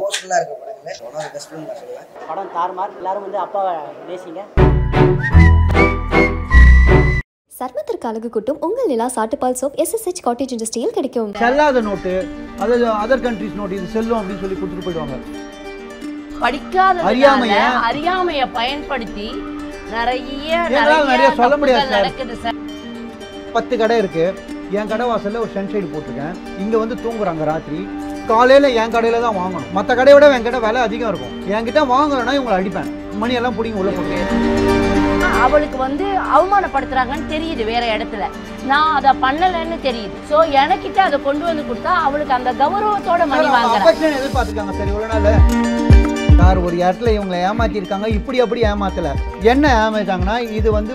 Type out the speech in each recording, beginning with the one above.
எமோஷனலாக இருக்க படங்கள் ஒன் ஆஃப் பெஸ்ட் ஃபிலிம் நான் சொல்லுவேன் படம் தாறுமார் எல்லாரும் வந்து அப்பாவை நேசிங்க சர்மத்திற்கு அழகு கூட்டும் உங்கள் நிலா சாட்டுப்பால் சோப் எஸ்எஸ்ஹெச் காட்டேஜ் இண்டஸ்ட்ரியில் கிடைக்கும் செல்லாத நோட்டு அது அதர் கண்ட்ரிஸ் நோட்டு இது செல்லும் அப்படின்னு சொல்லி கொடுத்துட்டு போயிடுவாங்க படிக்காததுனால அறியாமைய? அறியாமைய பயன்படுத்தி நிறைய எங்களால நிறைய சொல்ல தப்புகள் முடியாது சார். நடக்குது சார் பத்து கடை இருக்கு என் கடை வாசல்ல ஒரு சன்ஷைடு போட்டிருக்கேன் இங்க வந்து தூங்குறாங்க ராத்திரி காலையில என் கடையில தான் வாங்கணும் மற்ற கடையை விட என் கடை விலை அதிகம் இருக்கும் என்கிட்ட வாங்கலைன்னா இவங்களை அடிப்பேன் மணி எல்லாம் பிடிங்க உள்ள போட்டு அவளுக்கு வந்து அவமானப்படுத்துறாங்கன்னு தெரியுது வேற இடத்துல நான் அதை பண்ணலைன்னு தெரியுது சோ எனக்கிட்ட அதை கொண்டு வந்து கொடுத்தா அவளுக்கு அந்த கௌரவத்தோட மணி வாங்குறேன் அஃபெக்ஷன் எதிர்பார்த்துருக்காங்க சரி இவ்வளோ நாள் சார் ஒரு இடத்துல இவங்களை ஏமாத்திருக்காங்க இப்படி அப்படி ஏமாத்தல என்ன ஏமாத்தாங்கன்னா இது வந்து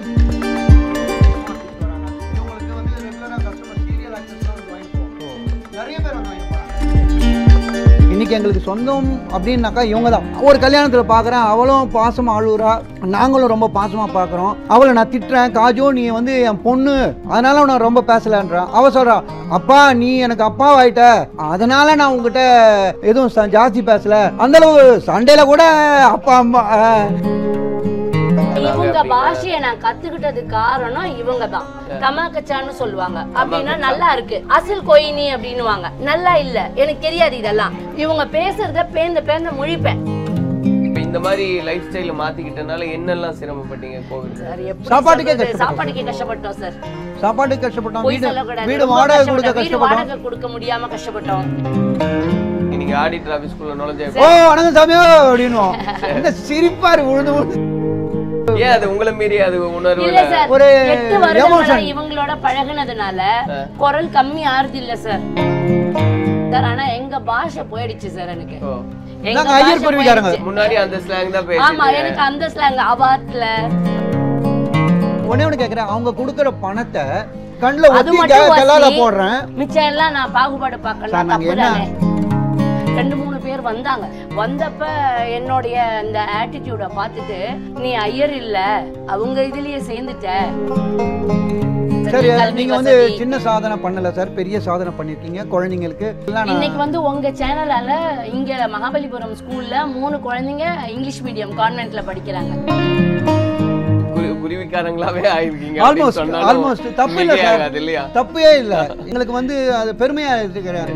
இவங்களுக்கு வந்து ரெகுலரா கஸ்டமர் சீரியல் ஆக்டர்ஸ்லாம் வந்து வாங்கிட்டு போவாங்க. நிறைய பேர் வந்து வாங்கிட்டு போறாங்க. இன்னைக்கு எங்களுக்கு சொந்தம் அப்படின்னாக்கா இவங்க தான் ஒரு கல்யாணத்தில் பார்க்குறேன் அவளும் பாசமாக அழுகுறா நாங்களும் ரொம்ப பாசமாக பார்க்குறோம் அவளை நான் திட்டுறேன் காஜோ நீ வந்து என் பொண்ணு அதனால நான் ரொம்ப பேசலன்றான் அவ சொல்றா அப்பா நீ எனக்கு அப்பா ஆயிட்ட அதனால நான் உங்ககிட்ட எதுவும் ச- ஜாஸ்தி பேசல அந்த அளவு சண்டையில கூட அப்பா அம்மா அஹ், இவங்க பாஷையை நான் கத்துக்கிட்டது காரணம் இவங்க தான் தமாக்கச்சான்னு சொல்லுவாங்க அப்படின்னா நல்லா இருக்கு அசில் கொயினி அப்படின்னுவாங்க நல்லா இல்ல எனக்கு தெரியாது இதெல்லாம் இவங்க பேசுறத பேந்த பேந்த முழிப்பேன் இப்ப இந்த மாதிரி லைஃப் ஸ்டைல மாத்திக்கிட்டனால என்னெல்லாம் சிரமப்பட்டீங்க கோவிட் சார் எப்படி சாப்பாட்டுக்கே சொல்றது? கஷ்டப்பட்டோம். சாப்பாட்டுக்கே கஷ்டப்பட்டோம் சார் சாப்பாட்டுக்கு கஷ்டப்பட்டோம் பொய் வீடு சொல்லக்கூடாது வீடு ரொம்ப வாடகை கஷ்டப்பட்டோம். கொடுக்க வீடு கஷ்டப்பட்டோம் வாடகை கொடுக்க முடியாம கஷ்டப்பட்டோம் இன்னைக்கு ஆடிட்டர் ஆபீஸ்க்குள்ள நுழைஞ்ச ஓ வணக்கம் சாமியோ அப்படின்னுவோம் இந்த சிரிப்பாரு உழுந்து உழுந்து ஏன் அது உங்களை மீறி அது உணர்வு இல்ல சார் ஒரு எட்டு வருடங்களா emotion. இவங்களோட பழகுனதுனால குரல் கம்மி ஆறுது இல்ல சார் சார் ஆனா எங்க பாஷை போயிடுச்சு சார் எனக்கு ஓ. எங்க நாங்க ஐயர் பாஷை குருவிக்காரங்க. போயிடுச்சு. முன்னாடி அந்த ஸ்லாங் தான் ஆமா பேசி எனக்கு அந்த ஸ்லாங் அவாட்ல ஒண்ணே ஒண்ணு கேக்குறேன் அவங்க கொடுக்குற பணத்தை கண்ணுல அது ஊத்தி மட்டும் கலால வசதி. போடுறேன் மிச்சம் எல்லாம் நான் பாகுபாடு சார், பார்க்கலாம் நாங்க தப்பு என்ன- தானே ரெண்டு மூணு பேர் வந்தாங்க வந்தப்ப என்னுடைய இந்த ஆட்டிடியூட பார்த்துட்டு நீ ஐயர் இல்ல அவங்க இதுலயே சேர்ந்துட்ட சரி கல்வி நீங்க வந்து வசதி. சின்ன சாதனை பண்ணல சார் பெரிய சாதனை பண்ணிருக்கீங்க குழந்தைங்களுக்கு எல்லாம் நான் இன்னைக்கு வந்து உங்க சேனலால இங்க மகாபலிபுரம் ஸ்கூல்ல மூணு குழந்தைங்க இங்கிலீஷ் மீடியம் கான்வென்ட்ல படிக்கிறாங்க குருவிக்காரங்களாவே ஆயிருக்கீங்க ஆல்மோஸ்ட் அப்படின்னு சொன்னாலும் ஆல்மோஸ்ட் தப்பு இல்ல மிகை சார் ஆகாது இல்லையா தப்பே இல்ல எங்களுக்கு வந்து அது பெருமையா இருக்கிறேன்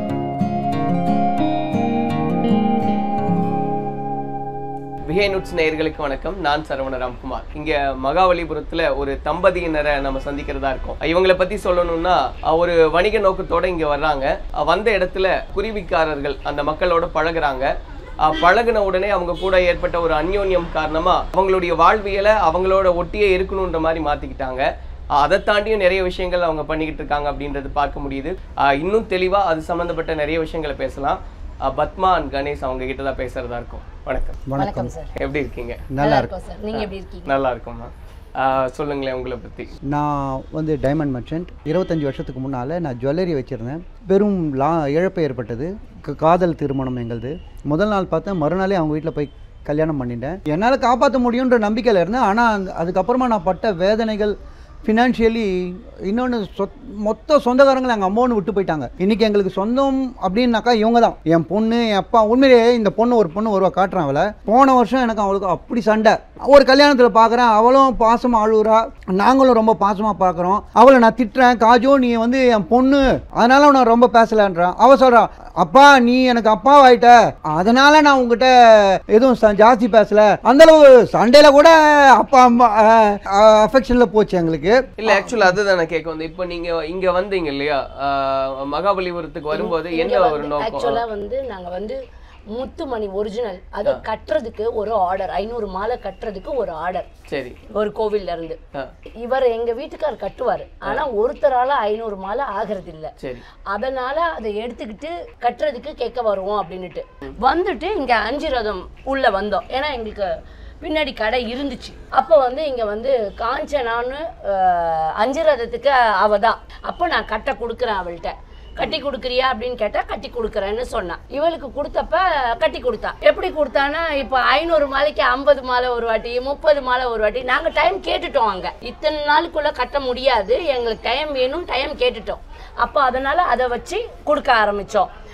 விகே நுட்ஸ் நேயர்களுக்கு வணக்கம் நான் சரவண ராம்குமார் இங்க மகாபலிபுரத்துல ஒரு தம்பதியினரை நம்ம சந்திக்கிறதா இருக்கோம் இவங்களை பத்தி சொல்லணும்னா அஹ், ஒரு வணிக நோக்கத்தோட இங்க வர்றாங்க அஹ், வந்த இடத்துல குருவிக்காரர்கள் அந்த மக்களோட பழகுறாங்க அஹ், பழகுன உடனே அவங்க கூட ஏற்பட்ட ஒரு அந்யோன்யம் காரணமா அவங்களுடைய வாழ்வியலை அவங்களோட ஒட்டியே இருக்கணுன்ற மாதிரி மாத்திக்கிட்டாங்க அஹ், அதை தாண்டியும் நிறைய விஷயங்கள் அவங்க பண்ணிக்கிட்டு இருக்காங்க அப்படின்றது பார்க்க முடியுது அஹ், இன்னும் தெளிவா அது சம்பந்தப்பட்ட நிறைய விஷயங்களை பேசலாம் அஹ், பத்மா அண்ட் கணேஷ் அவங்க கிட்ட தான் பேசுறதா இருக்கும் வணக்கம் வணக்கம் சார் எப்படி இருக்கீங்க நல்லா இருக்கு இருக்கோம் சார் நீங்க எப்படி இருக்கீங்க நல்லா இருக்கும்மா ஆஹ் சொல்லுங்களேன் உங்களை பத்தி நான் வந்து டைமண்ட் மர்ச்சன்ட் இருபத்தஞ்சி வருஷத்துக்கு முன்னால் நான் ஜுவல்லரி வச்சுருந்தேன் பெரும் லா இழப்பு ஏற்பட்டது க- காதல் திருமணம் எங்களுது முதல் நாள் பார்த்தேன் மறுநாளே அவங்க வீட்டில் போய் கல்யாணம் பண்ணிட்டேன் என்னால் காப்பாற்ற முடியுன்ற நம்பிக்கையில் இருந்தேன் ஆனால் அதுக்கப்புறமா நான் பட்ட வேதனைகள் ஃபினான்ஷியலி இன்னொன்று சொத் மொத்த சொந்தக்காரங்களை எங்கள் அம்மாவும் விட்டு போயிட்டாங்க இன்றைக்கி எங்களுக்கு சொந்தம் அப்படின்னாக்கா இவங்க தான் என் பொண்ணு என் அப்பா உண்மையிலேயே இந்த பொண்ணு ஒரு பொண்ணு ஒருவா காட்டுறான் அவளை போன வருஷம் எனக்கு அவளுக்கு அப்படி சண்டை ஒரு கல்யாணத்தில் பார்க்குறேன் அவளும் பாசமாக அழுகுறா நாங்களும் ரொம்ப பாசமாக பார்க்குறோம் அவளை நான் திட்டுறேன் காஜோ நீ வந்து என் பொண்ணு அதனால நான் ரொம்ப பேசலன்றான் அவ சொல்றா அப்பா நீ எனக்கு அப்பா ஆயிட்ட அதனால நான் உங்ககிட்ட எதுவும் ச- ஜாஸ்தி பேசல அந்த அளவு சண்டையில கூட அப்பா அம்மா அஃபெக்ஷன்ல போச்சு எங்களுக்கு இல்ல ஆக்சுவலா அதுதான் நான் கேட்க வந்தேன் இப்போ நீங்க இங்க வந்தீங்க இல்லையா ஆஹ் மகாபலிபுரத்துக்கு வரும்போது என்ன ஒரு நோக்கம் ஆக்சுவலா வந்து நாங்க வந்து முத்துமணி ஒரிஜினல் அது கட்டுறதுக்கு ஒரு ஆர்டர் ஐநூறு மாலை கட்டுறதுக்கு ஒரு ஆர்டர் சரி ஒரு கோவில்ல இருந்து ஆ, இவர் எங்க வீட்டுக்கார் கட்டுவாரு ஆனா ஒருத்தரால ஐநூறு மாலை ஆகிறது இல்ல சரி அதனால அதை எடுத்துக்கிட்டு கட்டுறதுக்கு கேட்க வருவோம் அப்படின்னுட்டு வந்துட்டு இங்க அஞ்சு ரதம் உள்ள வந்தோம் ஏன்னா எங்களுக்கு பின்னாடி கடை இருந்துச்சு அப்போ வந்து இங்க வந்து காஞ்சனான்னு அஹ், அஞ்சு ரதத்துக்கு அவ தான் அப்போ நான் கட்டை கொடுக்குறேன் அவள்கிட்ட கட்டி கொடுக்குறியா அப்படின்னு கேட்டா கட்டி கொடுக்குறேன்னு சொன்னான் இவளுக்கு கொடுத்தப்ப கட்டி கொடுத்தா எப்படி கொடுத்தானா இப்போ ஐநூறு மாலைக்கு ஐம்பது மாலை ஒரு வாட்டி முப்பது மாலை ஒரு வாட்டி நாங்க டைம் கேட்டுட்டோம் அங்க இத்தனை நாளுக்குள்ள கட்ட முடியாது எங்களுக்கு டைம் வேணும் டைம் கேட்டுட்டோம் அப்போ அதனால அதை வச்சு கொடுக்க ஆரம்பிச்சோம்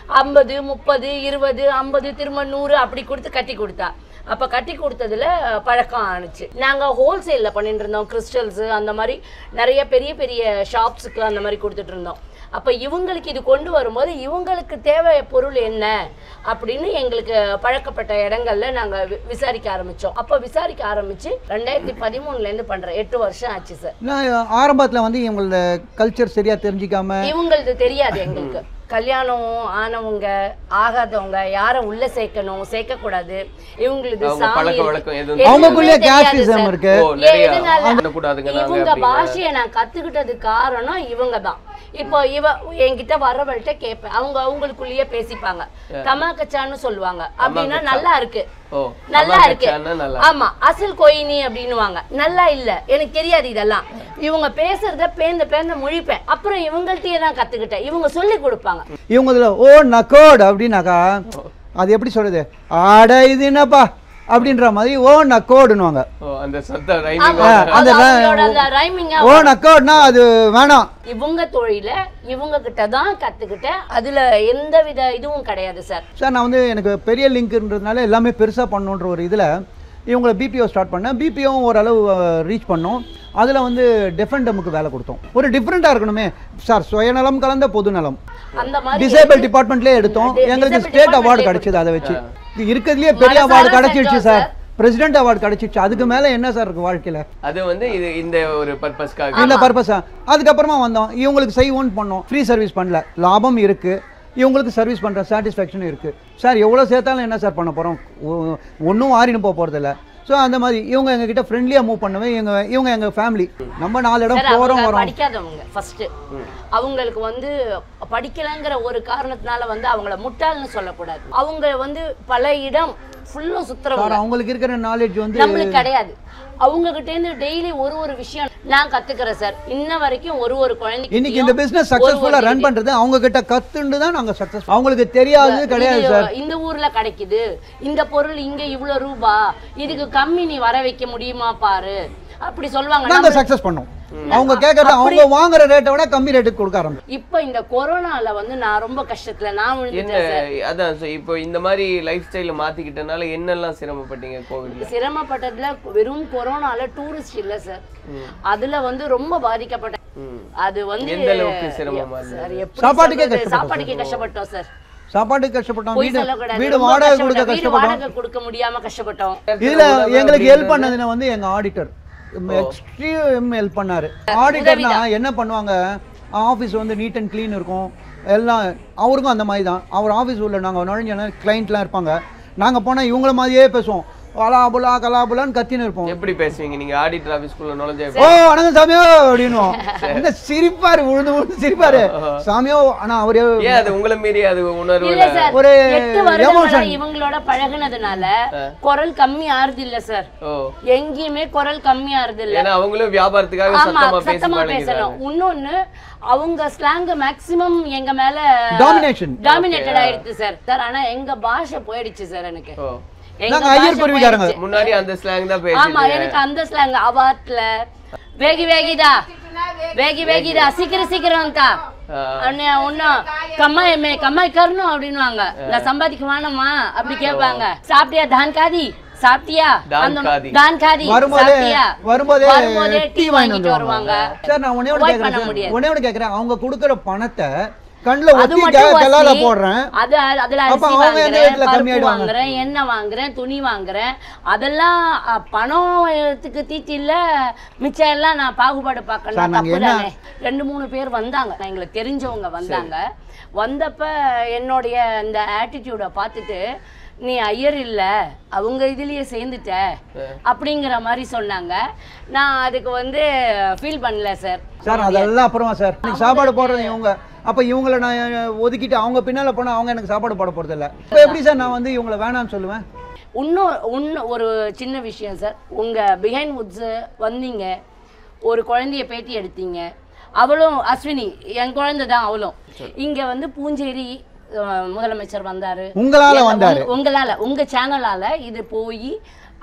ஐம்பது முப்பது இருபது ஐம்பது திரும்ப நூறு அப்படி கொடுத்து கட்டி கொடுத்தா அப்போ கட்டி கொடுத்ததுல பழக்கம் ஆணுச்சு நாங்கள் ஹோல்சேலில் பண்ணிட்டு இருந்தோம் கிறிஸ்டல்ஸு அந்த மாதிரி நிறைய பெரிய பெரிய ஷாப்ஸுக்கு அந்த மாதிரி கொடுத்துட்டு இருந்தோம் அப்போ இவங்களுக்கு இது கொண்டு வரும்போது இவங்களுக்கு தேவை பொருள் என்ன அப்படின்னு எங்களுக்கு பழக்கப்பட்ட இடங்கள்ல நாங்கள் விசாரிக்க ஆரம்பித்தோம் அப்போ விசாரிக்க ஆரம்பித்து ரெண்டாயிரத்தி பதிமூணுலேருந்து பண்ணுறேன் எட்டு வருஷம் ஆச்சு சார் நான் ஆரம்பத்தில் வந்து இவங்களோட கல்ச்சர் சரியாக தெரிஞ்சிக்காம இவங்களது தெரியாது எங்களுக்கு கல்யாணம் ஆனவங்க ஆகாதவங்க யாரை உள்ள சேர்க்கணும் சேர்க்கக்கூடாது இவங்களது அவங்க சாமி பழக்க இருக்கு. வழக்கம் எதுவும் எதுவுமே அவங்களுக்குள்ளே தெரியாது casteism சார். இருக்கு. ஓ, நிறைய எதனால? பண்ணக்கூடாதுங்க நாங்க இவங்க அப்படிங்கிற- பாஷையை நான் கத்துக்கிட்டது காரணம் இவங்க தான் இப்போ இவ என்கிட்ட வரவள்கிட்ட கேட்பேன் அவங்க அவங்களுக்குள்ளேயே பேசிப்பாங்க தமாக்கச்சான்னு சொல்லுவாங்க அப்படின்னா தமாக்கச்சா. நல்லா இருக்கு ஓ நல்லா இருக்கு தமாக்கச்சான்னா நல்லா ஆமா அசல் கொயினி அப்படின்னுவாங்க நல்லா இல்ல எனக்கு தெரியாது இதெல்லாம் இவங்க பேசுறத பேந்த பேந்த முழிப்பேன் அப்புறம் இவங்கள்ட்டயே தான் கத்துக்கிட்டேன் இவங்க சொல்லி கொடுப்பாங்க இவங்கள ஓ நக்கோட் அப்படின்னாக்கா அது எப்படி சொல்றது ஆட இது என்னப்பா அப்படின்ற மாதிரி ஓ நக்கோடுன்னுவாங்க ஓ அந்த சத்தம் ரைமிங் ஆமா, அந்த அது ர- அவங்களோட அந்த rhyming ஆ ஓ நக்கோட்னா அது வேணாம் இவங்க தொழில இவங்க கிட்ட தான் கத்துக்கிட்டேன் அதுல எந்த வித இதுவும் கிடையாது சார் சார் நான் வந்து எனக்கு பெரிய லிங்க்ன்றதுனால எல்லாமே பெருசாக பண்ணணுன்ற ஒரு இதில் இவங்களை பிபிஓ ஸ்டார்ட் பண்ணேன் பிபிஓவும் ஓரளவு ரீச் பண்ணோம் அதில் வந்து டெஃபெண்டமுக்கு வேலை கொடுத்தோம் ஒரு டிஃப்ரெண்ட்டாக இருக்கணுமே சார் சுயநலம் கலந்த பொதுநலம் அந்த மாதிரி டிசேபிள் டிபார்ட்மெண்ட்லேயே எடுத்தோம் Di- எங்களுக்கு disabled ஸ்டேட் அவார்டு departmentலயே கிடைச்சது அதை வச்சு இது இருக்கிறதுலே பெரிய மனசார அவார்டு கிடைச்சிடுச்சு செஞ்சோம் சார் சார். பிரசிடென்ட் அவார்டு கிடைச்சிடுச்சு அதுக்கு மேலே என்ன சார் இருக்கு வாழ்க்கையில் அது வந்து இது இந்த ஒரு பர்பஸ்க்காக இந்த பர்பஸா அதுக்கப்புறமா வந்தோம் இவங்களுக்கு செய்வோன்னு பண்ணோம் ஃப்ரீ சர்வீஸ் பண்ணல லாபம் இருக்கு இவங்களுக்கு சர்வீஸ் பண்ணுற சாட்டிஸ்ஃபேக்ஷனும் இருக்கு சார் எவ்வளோ சேர்த்தாலும் என்ன சார் பண்ண போகிறோம் ஒன்றும் ஆறின்னு போக போகிறதில்ல ஸோ அந்த மாதிரி இவங்க எங்ககிட்ட ஃப்ரெண்ட்லியாக மூவ் பண்ணுவேன் இவங்க இவங்க எங்கள் ஃபேமிலி நம்ம நாலு இடம் சார் போகிறோம் அவங்க வரோம் படிக்காதவங்க ஃபர்ஸ்ட் அவங்களுக்கு வந்து படிக்கலங்கிற ஒரு காரணத்தினால வந்து அவங்கள முட்டாள்னு சொல்லக்கூடாது அவங்க வந்து பல இடம் ஃபுல்லும் சார் சுத்துறவங்க அவங்களுக்கு இருக்கிற நாலேஜ் வந்து நம்மளுக்கு கிடையாது அவங்க கிட்ட இருந்து டெய்லி ஒரு ஒரு விஷயம் நான் கத்துக்கிறேன் சார் இன்ன வரைக்கும் ஒரு ஒரு குழந்தைக்கு இன்னைக்கு இந்த பிசினஸ் சக்சஸ்ஃபுல்லா ரன் பண்றது அவங்க கிட்ட கத்துண்டு தான் நாங்க சக்சஸ் அவங்களுக்கு தெரியாது கிடையாது இது சார் இந்த ஊர்ல கிடைக்குது இந்த பொருள் இங்க இவ்வளவு ரூபா இதுக்கு கம்மி நீ வர வைக்க முடியுமா பாரு அப்படி சொல்லுவாங்க நாங்க நம்ம- சக்சஸ் பண்ணோம் அவங்க கேட்கறது அவங்க வாங்குற ரேட்டை விட கம்மி ரேட்டுக்கு கொடுக்க ஆரம்பிச்சோம் இப்ப இந்த கொரோனால வந்து நான் ரொம்ப கஷ்டத்துல நான் என்ன விழுந்துட்டேன் சார் அதான் so இப்போ இந்த மாதிரி லைஃப் ஸ்டைல மாத்திக்கிட்டனால என்னெல்லாம் சிரமப்பட்டீங்க கோவிட்ல சிரமப்பட்டதுல வெறும் கொரோனால டூரிஸ்ட் இல்ல சார் அதுல வந்து ரொம்ப பாதிக்கப்பட்டேன் அது வந்து எந்த அளவுக்கு சிரமமா இருந்தது? சார் எப்படி சாப்பாட்டுக்கே சொல்றது? கஷ்டப்பட்டோம் சாப்பாட்டுக்கே கஷ்டப்பட்டோம் சார் சாப்பாட்டுக்கு கஷ்டப்பட்டோம் பொய் வீடு சொல்லக்கூடாது. வீடு ரொம்ப வாடகை கொடுக்க கஷ்டப்பட்டோம். வீடு கஷ்டப்பட்டோம் வாடகை கொடுக்க முடியாம கஷ்டப்பட்டோம் இதுல எங்களுக்கு ஹெல்ப் பண்ணதுன்னு வந்து எங்க ஆடிட்டர் எக்ஸ்ட்ரீம் ஹெல்ப் பண்ணாரு ஆடிட்டர்னா என்ன பண்ணுவாங்க ஆஃபீஸ் வந்து நீட் அண்ட் க்ளீன் இருக்கும் எல்லாம் அவருக்கும் அந்த மாதிரி தான் அவர் ஆஃபீஸ் உள்ள நாங்கள் நுழைஞ்சோன்னா கிளைண்ட்லாம் இருப்பாங்க நாங்கள் போனால் இவங்கள மாதிரியே பேசுவோம் கலாபுலா கலாபுலான்னு கத்தின்னு இருப்போம் எப்படி பேசுவீங்க நீங்க ஆடிட்டர் ஆபீஸ்க்குள்ள நுழைஞ்ச ஓ வணக்கம் சாமியோ அப்படின்னுவோம் இந்த சிரிப்பாரு உழுந்து உழுந்து சிரிப்பாரு சாமியோ ஆனா அவரு ஏன் அது உங்களை மீறி அது உணர்வு இல்ல சார் ஒரு எட்டு வருடங்களா emotion. இவங்களோட பழகுனதுனால குரல் கம்மி ஆறுது இல்ல சார் ஓ எங்கேயுமே குரல் கம்மி ஆறுது இல்ல ஏன்னா அவங்களும் வியாபாரத்துக்காக ஆமா சத்தமா பேசி சத்தமா பழகிறாங்க பேசணும் இன்னொன்னு அவங்க ஸ்லாங் மேக்ஸிமம் எங்க மேல Domination. டாமினேட்டட் ஆயிடுச்சு சார் சார் ஆனா எங்க பாஷை போயிடுச்சு சார் எனக்கு ஓ எங்க நாங்க ஐயர் பாஷை குருவிக்காரங்க. போயிடுச்சு. முன்னாடி அந்த ஸ்லாங் தான் ஆமா பேசி எனக்கு அந்த ஸ்லாங் அவாட்ல வேகி வேகிதா வேகி வேகிதா சீக்கிரம் சீக்கிரம் வந்தா அண்ணே ஒன்னும் கம்மாய் மே கம்மாய் கரணும் அப்படின்னுவாங்க நான் சம்பாதிக்க வேணாமா அப்படி கேட்பாங்க சாப்பிட்டியா தான் காதி சாப்பிட்டியா தான் அந்த காதி. தான் காதி வரும்போதே சாப்பிட்டியா? வரும்போதே வரும்போதே டீ வாங்கிட்டு வருவாங்க சார் நான் ஒன்னே ஒன்று Avoid பண்ண கேட்குறேன் முடியாது. ஒன்னே ஒன்று கேட்குறேன் அவங்க கொடுக்குற பணத்தை கண்ணில் அது ஒத்தி மட்டும் கலால வசதி. போடுறேன் அது அதுல அப்ப அரிசி அவங்க எந்த வாங்குறேன் விதத்துல பருப்பு கம்மியாயிடுவாங்க? வாங்குறேன் எண்ணெய் வாங்குறேன் துணி வாங்குறேன் அதெல்லாம் அ, பணத்துக்கு தீட்டி இல்ல மிச்சம் எல்லாம் நான் பாகுபாடு சார், பார்க்கணும் நாங்க தப்பு என்ன- தானே ரெண்டு மூணு பேர் வந்தாங்க நான் எங்களுக்கு தெரிஞ்சவங்க வந்தாங்க வந்தப்ப என்னுடைய இந்த ஆட்டிடியூட பார்த்துட்டு நீ ஐயர் இல்ல அவங்க இதுலயே சேர்ந்துட்ட அப்படிங்கிற மாதிரி சொன்னாங்க நான் அதுக்கு வந்து ஃபீல் பண்ணல சார் சார் அதெல்லாம் அப்புறமா சார் இன்னைக்கு சாப்பாடு போடுறது இவங்க அப்போ இவங்கள நான் ஒதுக்கிட்டு அவங்க பின்னால போனா அவங்க எனக்கு சாப்பாடு போட போறது இல்ல இப்போ எப்படி சார் நான் வந்து இவங்களை வேணாம்னு சொல்லுவேன் இன்னும் இன்னும் ஒரு சின்ன விஷயம் சார் உங்கள் பிஹைண்ட் வுட்ஸு வந்தீங்க ஒரு குழந்தைய பேட்டி எடுத்தீங்க அவளும் அஸ்வினி என் குழந்தை தான் அவளும் இங்கே வந்து பூஞ்சேரி அஹ், முதலமைச்சர் வந்தார் உங்களால வந்தாரு. உங்களால் உங்கள் சேனலால் இது போய்